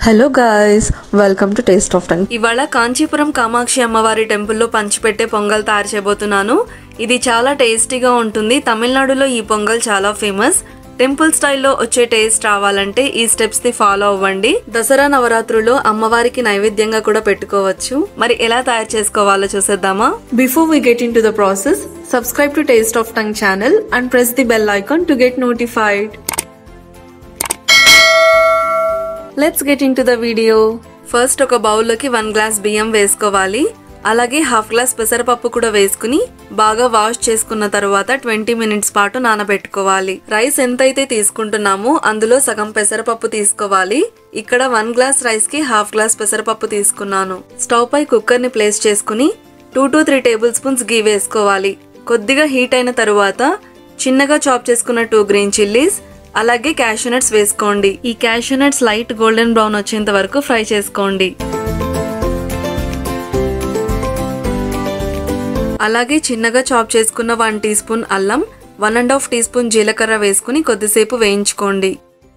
Hello guys welcome to taste of tongue ఇవాళ కాంచీపురం కామాక్షి అమ్మవారి టెంపుల్లో పంచిపెట్టే పొంగల్ తయారు చేయబోతున్నాను ఇది చాలా టేస్టీగా ఉంటుంది తమిళనాడులో ఈ పొంగల్ చాలా ఫేమస్ టెంపుల్ స్టైల్లో వచ్చే టేస్ట్ రావాలంటే ఈ స్టెప్స్ ని ఫాలో అవ్వండి దసరా నవరాత్రుల్లో అమ్మవారికి నైవేద్యంగా కూడా పెట్టుకోవచ్చు మరి ఎలా తయారు చేసుకోవాలో చూసేద్దామా before we get into the process subscribe to taste of tongue channel and press the bell icon to get notified let's get into the video first ఒక బౌల్లోకి వన్ గ్లాస్ బియ్యం వేసుకోవాలి అలాగే హాఫ్ గ్లాస్ పెసరపప్పు కూడా వేసుకుని బాగా wash చేసుకున్న తర్వాత ట్వంటీ మినిట్స్ పాటు నానబెట్టుకోవాలి రైస్ ఎంతైతే తీసుకుంటున్నామో అందులో సగం పెసరపప్పు తీసుకోవాలి ఇక్కడ వన్ గ్లాస్ రైస్ కి హాఫ్ గ్లాస్ పెసరపప్పు తీసుకున్నాను స్టవ్ పై కుక్కర్ ని ప్లేస్ చేసుకుని two to three tablespoons ghee వేసుకోవాలి కొద్దిగా హీట్ అయిన తరువాత చిన్నగా చాప్ చేసుకున్న టూ గ్రీన్ చిల్లీస్ అలాగే క్యాషూ నట్స్ వేసుకోండి ఈ cashew nuts light golden brown వచ్చేంత వరకు ఫ్రై చేసుకోండి అలాగే చిన్నగా చాప్ చేసుకున్న వన్ టీ స్పూన్ అల్లం one and half teaspoon జీలకర్ర వేసుకుని కొద్దిసేపు వేయించుకోండి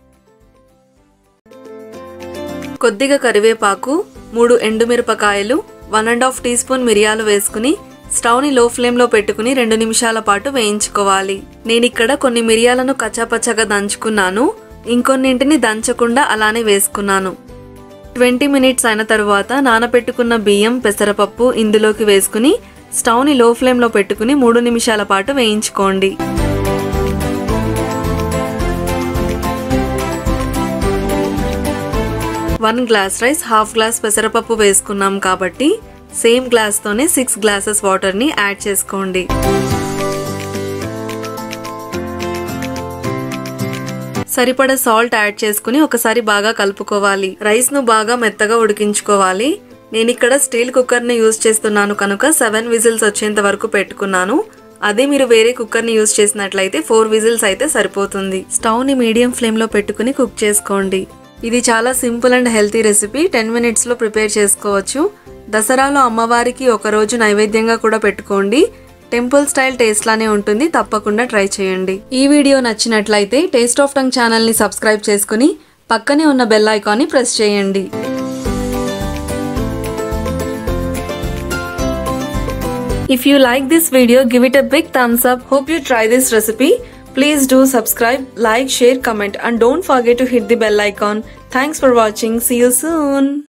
కొద్దిగా కరివేపాకు మూడు ఎండుమిరపకాయలు one and half teaspoon మిరియాలు వేసుకుని స్టవ్ ని లో ఫ్లేమ్ లో పెట్టుకుని రెండు నిమిషాల పాటు వేయించుకోవాలి నేను ఇక్కడ కొన్ని మిరియాలను కచ్చాపచ్చగా దంచుకున్నాను ఇంకొన్నింటిని దంచకుండా అలానే వేసుకున్నాను ట్వంటీ మినిట్స్ అయిన తరువాత నానపెట్టుకున్న బియ్యం పెసరపప్పు ఇందులోకి వేసుకుని స్టవ్ ని లో ఫ్లేమ్ లో పెట్టుకుని మూడు నిమిషాల పాటు వేయించుకోండి one glass rice half glass పెసరపప్పు వేసుకున్నాం కాబట్టి సేమ్ గ్లాస్ తోనే సిక్స్ గ్లాసెస్ వాటర్ ని యాడ్ చేసుకోండి సరిపడా సాల్ట్ యాడ్ చేసుకుని ఒకసారి బాగా కలుపుకోవాలి రైస్ ను బాగా మెత్తగా ఉడికించుకోవాలి నేను ఇక్కడ స్టీల్ కుక్కర్ ని యూజ్ చేస్తున్నాను కనుక సెవెన్ విజిల్స్ వచ్చేంత వరకు పెట్టుకున్నాను అదే మీరు వేరే కుక్కర్ ని యూజ్ చేసినట్లయితే ఫోర్ విజిల్స్ అయితే సరిపోతుంది స్టవ్ ని మీడియం ఫ్లేమ్ లో పెట్టుకుని కుక్ చేసుకోండి ఇది చాలా simple and healthy recipe ten minutes లో ప్రిపేర్ చేసుకోవచ్చు దసరాలో అమ్మవారికి ఒక రోజు నైవేద్యంగా కూడా పెట్టుకోండి టెంపుల్ స్టైల్ టేస్ట్ లానే ఉంటుంది తప్పకుండా ట్రై చేయండి ఈ వీడియో నచ్చినట్లయితే టేస్ట్ ఆఫ్ టంగ్ ఛానల్ ని సబ్స్క్రైబ్ చేసుకుని పక్కనే ఉన్న బెల్ ఐకాన్ ని ప్రెస్ చేయండి If you like this video, give it a big thumbs up. Hope you try this recipe. Please do subscribe, like, share, comment and don't forget to hit the bell icon. Thanks for watching. See you soon.